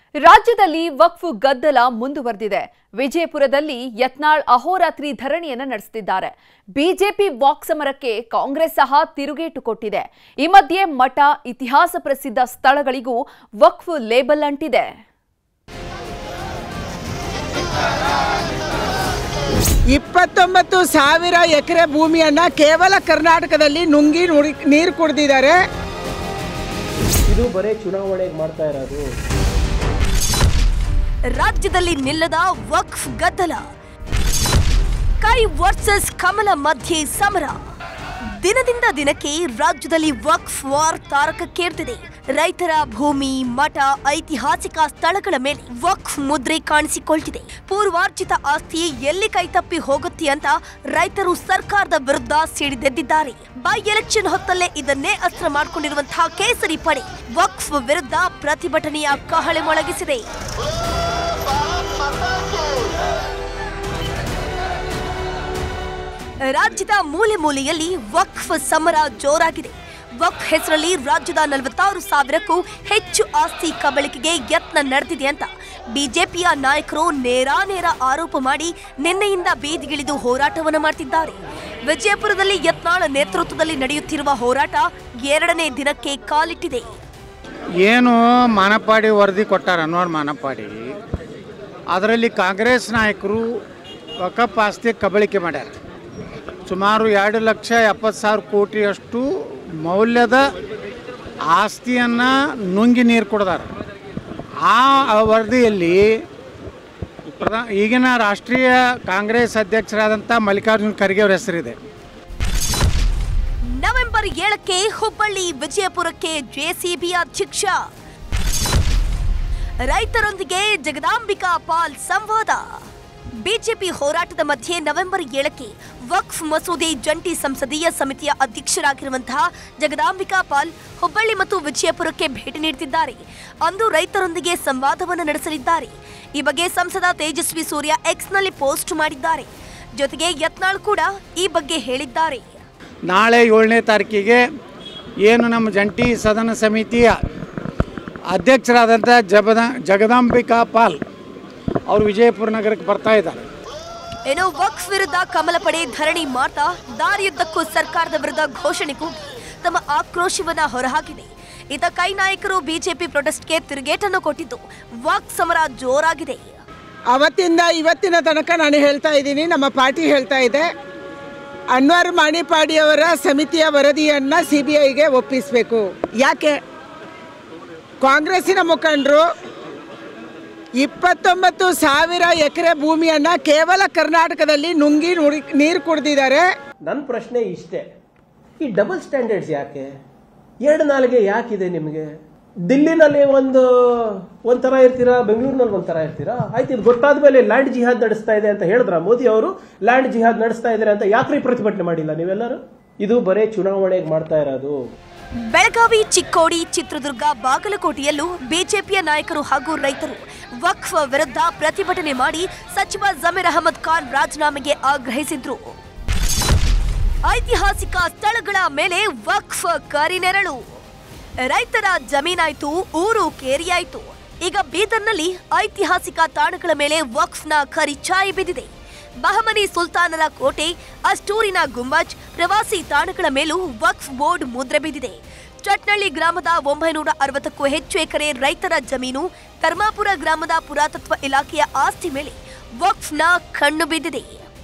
ರಾಜ್ಯದಲ್ಲಿ ವಕ್ಫ್ ಗದ್ದಲ ಮುಂದುವರೆದಿದೆ ವಿಜಯಪುರದಲ್ಲಿ ಯತ್ನಾಳ್ ಅಹೋರಾತ್ರಿ ಧರಣಿಯನ್ನ ನಡೆಸುತ್ತಿದ್ದಾರೆ ಬಿಜೆಪಿ ವಾಕ್ ಸಮರಕ್ಕೆ ಕಾಂಗ್ರೆಸ್ ಸಹ ತಿರುಗೇಟು ಕೊಟ್ಟಿದೆ ಈ ಮಧ್ಯೆ ಮಠ ಇತಿಹಾಸ ಪ್ರಸಿದ್ಧ ಸ್ಥಳಗಳಿಗೂ ವಕ್ಫ್ ಲೇಬಲ್ ಅಂಟಿದೆ ಇಪ್ಪತ್ತೊಂಬತ್ತು ಸಾವಿರ ಎಕರೆ ಭೂಮಿಯನ್ನ ಕೇವಲ ಕರ್ನಾಟಕದಲ್ಲಿ ನುಂಗಿ ನುಡಿ ನೀರು ಕುಡಿದಿದ್ದಾರೆ ಇದು ಬರೀ ಚುನಾವಣೆಗೆ ಮಾಡ್ತಾ ಇರೋದು ರಾಜ್ಯದಲ್ಲಿ ನಿಲ್ಲದ ವಕ್ಫ್ ಗದ್ದಲ ಕೈ ವರ್ಸಸ್ ಕಮಲ ಮಧ್ಯೆ ಸಮರ ದಿನದಿಂದ ದಿನಕ್ಕೆ ರಾಜ್ಯದಲ್ಲಿ ವಕ್ಫ್ ವಾರ್ ತಾರಕಕ್ಕೇರ್ತಿದೆ ರೈತರ ಭೂಮಿ ಮಠ ಐತಿಹಾಸಿಕ ಸ್ಥಳಗಳ ಮೇಲೆ ವಕ್ಫ್ ಮುದ್ರೆ ಕಾಣಿಸಿಕೊಳ್ತಿದೆ ಪೂರ್ವಾರ್ಜಿತ ಆಸ್ತಿ ಎಲ್ಲಿ ಕೈತಪ್ಪಿ ಹೋಗುತ್ತೆ ಅಂತ ರೈತರು ಸರ್ಕಾರದ ವಿರುದ್ಧ ಸಿಡಿದೆದ್ದಿದ್ದಾರೆ ಬೈ ಎಲೆಕ್ಷನ್ ಹೊತ್ತಲ್ಲೇ ಇದನ್ನೇ ಅಸ್ತ್ರ ಮಾಡಿಕೊಂಡಿರುವಂತಹ ಕೇಸರಿ ಪಡೆ ವಕ್ಫ್ ವಿರುದ್ಧ ಪ್ರತಿಭಟನೆಯ ಕಹಳೆ ಮೊಳಗಿಸಿದೆ ರಾಜ್ಯದ ಮೂಲೆ ಮೂಲೆಯಲ್ಲಿ ವಕ್ಫ್ ಸಮರ ಜೋರಾಗಿದೆ ವಕ್ಫ್ ಹೆಸರಲ್ಲಿ ರಾಜ್ಯದ ನಲವತ್ತಾರು ಸಾವಿರಕ್ಕೂ ಹೆಚ್ಚು ಆಸ್ತಿ ಕಬಳಿಕೆಗೆ ಯತ್ನ ನಡೆದಿದೆ ಅಂತ ಬಿಜೆಪಿಯ ನಾಯಕರು ನೇರಾನೇರ ಆರೋಪ ಮಾಡಿ ನಿನ್ನೆಯಿಂದ ಬೀದಿಗಿಳಿದು ಹೋರಾಟವನ್ನು ಮಾಡ್ತಿದ್ದಾರೆ ವಿಜಯಪುರದಲ್ಲಿ ಯತ್ನಾಳ್ ನೇತೃತ್ವದಲ್ಲಿ ನಡೆಯುತ್ತಿರುವ ಹೋರಾಟ ಎರಡನೇ ದಿನಕ್ಕೆ ಕಾಲಿಟ್ಟಿದೆ ಏನು ಮಾನಪಾಡಿ ವರದಿ ಕೊಟ್ಟಾರ ಅನ್ನೋರು ಮಾನಪಾಡಿ ಅದರಲ್ಲಿ ಕಾಂಗ್ರೆಸ್ ನಾಯಕರು ವಕಫ್ ಆಸ್ತಿ ಕಬಳಿಕೆ ಮಾಡ್ಯಾರ ಸುಮಾರು ಎರಡು ಲಕ್ಷ ಎಪ್ಪತ್ತು ಸಾವಿರ ಕೋಟಿಯಷ್ಟು ಮೌಲ್ಯದ ಆಸ್ತಿಯನ್ನು ನುಂಗಿ ನೀರು ಕೊಡ್ದಾರ ಆ ವರದಿಯಲ್ಲಿ ಪ್ರಧಾ ಈಗಿನ ರಾಷ್ಟ್ರೀಯ ಕಾಂಗ್ರೆಸ್ ಅಧ್ಯಕ್ಷರಾದಂಥ ಮಲ್ಲಿಕಾರ್ಜುನ್ ಖರ್ಗೆ ಅವ್ರ ಹೆಸರಿದೆ ನವೆಂಬರ್ ಏಳಕ್ಕೆ ಹುಬ್ಬಳ್ಳಿ ವಿಜಯಪುರಕ್ಕೆ ಜೆಸಿಬಿ ಅಧ್ಯಕ್ಷ ರೈತರೊಂದಿಗೆ ಜಗದಾಂಬಿಕಾ ಪಾಲ್ ಸಂವಾದ ಬಿಜೆಪಿ ಹೋರಾಟದ ಮಧ್ಯೆ ನವೆಂಬರ್ ಏಳಕ್ಕೆ ವಕ್ಫ್ ಮಸೂದೆ ಜಂಟಿ ಸಂಸದೀಯ ಸಮಿತಿಯ ಅಧ್ಯಕ್ಷರಾಗಿರುವಂತಹ ಜಗದಾಂಬಿಕಾ ಪಾಲ್ ಹುಬ್ಬಳ್ಳಿ ಮತ್ತು ವಿಜಯಪುರಕ್ಕೆ ಭೇಟಿ ನೀಡುತ್ತಿದ್ದಾರೆ ಅಂದು ರೈತರೊಂದಿಗೆ ಸಂವಾದವನ್ನು ನಡೆಸಲಿದ್ದಾರೆ ಈ ಬಗ್ಗೆ ಸಂಸದ ತೇಜಸ್ವಿ ಸೂರ್ಯ ಎಕ್ಸ್ನಲ್ಲಿ ಪೋಸ್ಟ್ ಮಾಡಿದ್ದಾರೆ ಜೊತೆಗೆ ಯತ್ನಾಳ್ ಕೂಡ ಈ ಬಗ್ಗೆ ಹೇಳಿದ್ದಾರೆ ನಾಳೆ ಏಳನೇ ತಾರೀಕಿಗೆ ಏನು ನಮ್ಮ ಜಂಟಿ ಸದನ ಸಮಿತಿಯ ಅಧ್ಯಕ್ಷರಾದಂಥ ಜಬದ ಜಗದಾಂಬಿಕಾ ಪಾಲ್ ಅವರು ವಿಜಯಪುರ ನಗರಕ್ಕೆ ಬರ್ತಾ ಇದ್ದಾರೆ ಏನೋ ವಕ್ಫ್ ವಿರುದ್ಧ ಕಮಲ ಪಡೆ ಧರಣಿ ಮಾಡ್ತಾ ದಾರಿಯುದ್ದಕ್ಕೂ ಸರ್ಕಾರದ ವಿರುದ್ಧ ಘೋಷಣೆ ಕೂಗಿ ತಮ್ಮ ಆಕ್ರೋಶವನ್ನ ಹೊರಹಾಕಿದೆ ಇತ ಕೈ ನಾಯಕರು ಬಿಜೆಪಿ ಪ್ರೊಟೆಸ್ಟ್ಗೆ ತಿರುಗೇಟನ್ನು ಕೊಟ್ಟಿದ್ದು ವಾಕ್ ಸಮರ ಜೋರಾಗಿದೆ ಅವತ್ತಿಂದ ಇವತ್ತಿನ ತನಕ ನಾನು ಹೇಳ್ತಾ ಇದ್ದೀನಿ ನಮ್ಮ ಪಾರ್ಟಿ ಹೇಳ್ತಾ ಇದೆ ಅನ್ವರ್ ಮಾಣಿಪಾಡಿಯವರ ಸಮಿತಿಯ ವರದಿಯನ್ನು ಸಿ ಬಿ ಐಗೆ ಒಪ್ಪಿಸಬೇಕು ಯಾಕೆ ಕಾಂಗ್ರೆಸ್ಸಿನ ಮುಖಂಡರು ಇಪ್ಪತ್ತೊಂಬತ್ತು ಸಾವಿರ ಎಕರೆ ಭೂಮಿಯನ್ನು ಕೇವಲ ಕರ್ನಾಟಕದಲ್ಲಿ ನುಂಗಿ ನುಡಿ ನೀರು ಕುಡಿದಿದ್ದಾರೆ ನನ್ನ ಪ್ರಶ್ನೆ ಇಷ್ಟೇ ಈ ಡಬಲ್ ಸ್ಟ್ಯಾಂಡರ್ಡ್ಸ್ ಯಾಕೆ ಎರಡು ನಾಲಿಗೆ ಯಾಕಿದೆ ನಿಮಗೆ ದಿಲ್ಲಿನಲ್ಲಿ ಒಂದು ಒಂಥರ ಇರ್ತೀರಾ ಬೆಂಗಳೂರಿನಲ್ಲಿ ಒಂಥರ ಇರ್ತೀರಾ ಆಯ್ತು ಇದು ಗೊತ್ತಾದ ಮೇಲೆ ಲ್ಯಾಂಡ್ ಜಿಹಾದ್ ನಡೆಸ್ತಾ ಇದೆ ಅಂತ ಹೇಳಿದ್ರ ಮೋದಿ ಅವರು ಲ್ಯಾಂಡ್ ಜಿಹಾದ್ ನಡೆಸ್ತಾ ಇದ್ದಾರೆ ಅಂತ ಯಾಕ್ರಿ ಪ್ರತಿಭಟನೆ ಮಾಡಿಲ್ಲ ನೀವೆಲ್ಲರೂ ಇದು ಬರೀ ಚುನಾವಣೆಗೆ ಮಾಡ್ತಾ ಇರೋದು ಬೆಳಗಾವಿ ಚಿಕ್ಕೋಡಿ ಚಿತ್ರದುರ್ಗ ಬಾಗಲಕೋಟೆಯಲ್ಲೂ ಬಿಜೆಪಿಯ ನಾಯಕರು ಹಾಗೂ ರೈತರು ವಕ್ಫ್ ವಿರುದ್ಧ ಪ್ರತಿಭಟನೆ ಮಾಡಿ ಸಚಿವ ಜಮೀರ್ ಅಹಮದ್ ಖಾನ್ ರಾಜೀನಾಮೆಗೆ ಆಗ್ರಹಿಸಿದ್ರು ಐತಿಹಾಸಿಕ ಸ್ಥಳಗಳ ಮೇಲೆ ವಕ್ಫ್ ಕರಿನೆರಳು ರೈತರ ಜಮೀನಾಯ್ತು ಊರು ಕೇರಿಯಾಯ್ತು ಈಗ ಬೀದರ್ನಲ್ಲಿ ಐತಿಹಾಸಿಕ ತಾಣಗಳ ಮೇಲೆ ವಕ್ಫ್ನ ಖರಿಚಾಯಿ ಬಿದ್ದಿದೆ ಬಹಮನಿ ಸುಲ್ತಾನರ ಕೋಟೆ ಅಷ್ಟೂರಿನ ಗುಂಬಜ್ ಪ್ರವಾಸಿ ತಾಣಗಳ ಮೇಲೂ ವಕ್ಫ್ ಬೋರ್ಡ್ ಮುದ್ರೆ ಬಿದ್ದಿದೆ ಚಟ್ನಳ್ಳಿ ಗ್ರಾಮದ ಒಂಬೈನೂರ ಅರವತ್ತಕ್ಕೂ ಹೆಚ್ಚು ಎಕರೆ ರೈತರ ಜಮೀನು ಕರ್ಮಾಪುರ ಗ್ರಾಮದ ಪುರಾತತ್ವ ಇಲಾಖೆಯ ಆಸ್ತಿ ಮೇಲೆ ವಕ್ಫ್ನ ಕಣ್ಣು ಬಿದ್ದಿದೆ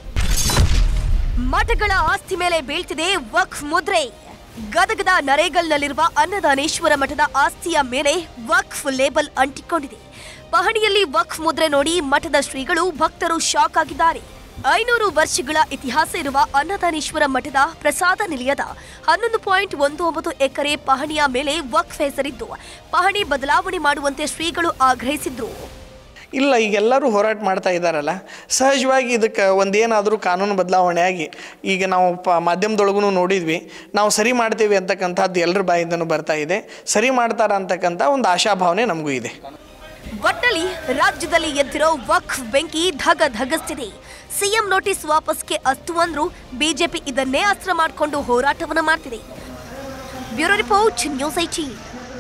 ಮಠಗಳ ಆಸ್ತಿ ಮೇಲೆ ಬೀಳ್ತಿದೆ ವಕ್ಫ್ ಮುದ್ರೆ ಗದಗದ ನರೇಗಲ್ನಲ್ಲಿರುವ ಅನ್ನದಾನೇಶ್ವರ ಮಠದ ಆಸ್ತಿಯ ಮೇಲೆ ವಕ್ಫ್ ಲೇಬಲ್ ಅಂಟಿಕೊಂಡಿದೆ ಪಹಣಿಯಲ್ಲಿ ವಕ್ಫ್ ಮುದ್ರೆ ನೋಡಿ ಮಠದ ಶ್ರೀಗಳು ಭಕ್ತರು ಶಾಕ್ ಆಗಿದ್ದಾರೆ ಐನೂರು ವರ್ಷಗಳ ಇತಿಹಾಸ ಇರುವ ಅನ್ನದಾನೇಶ್ವರ ಮಠದ ಪ್ರಸಾದ ನಿಲಯದ ಹನ್ನೊಂದು ಪಾಯಿಂಟ್ ಒಂದು ಒಂಬತ್ತು ಎಕರೆ ಪಹಣಿಯ ಮೇಲೆ ವಕ್ಫ್ ಹೆಸರಿದ್ದು ಪಹಣಿ ಬದಲಾವಣೆ ಮಾಡುವಂತೆ ಶ್ರೀಗಳು ಆಗ್ರಹಿಸಿದ್ರು ಇಲ್ಲ ಈಗ ಎಲ್ಲರೂ ಹೋರಾಟ ಮಾಡ್ತಾ ಇದ್ದಾರಲ್ಲ ಸಹಜವಾಗಿ ಇದಕ್ಕೆ ಒಂದೇನಾದರೂ ಕಾನೂನು ಬದಲಾವಣೆ ಆಗಿ ಈಗ ನಾವು ಪ ಮಾಧ್ಯಮದೊಳಗೂ ನೋಡಿದ್ವಿ ನಾವು ಸರಿ ಮಾಡ್ತೀವಿ ಅಂತಕ್ಕಂಥದ್ದು ಎಲ್ಲರ ಬಾಯಿಂದನೂ ಬರ್ತಾ ಇದೆ ಸರಿ ಮಾಡ್ತಾರ ಅಂತಕ್ಕಂಥ ಒಂದು ಆಶಾಭಾವನೆ ನಮಗೂ ಇದೆ ಒಟ್ನಲ್ಲಿ ರಾಜ್ಯದಲ್ಲಿ ಎದ್ದಿರೋ ವಕ್ಫ್ ಬೆಂಕಿ ಧಗ ಧಗಸ್ತಿದೆ ಸಿಎಂ ನೋಟಿಸ್ ವಾಪಸ್ಗೆ ಅಸ್ತು ಅಂದ್ರೂ ಬಿಜೆಪಿ ಇದನ್ನೇ ಅಸ್ತ್ರ ಮಾಡಿಕೊಂಡು ಹೋರಾಟವನ್ನು ಮಾಡ್ತಿದೆ ಬ್ಯೂರೋ ರಿಪೋರ್ಟ್ ನ್ಯೂಸ್ ಐಟಿ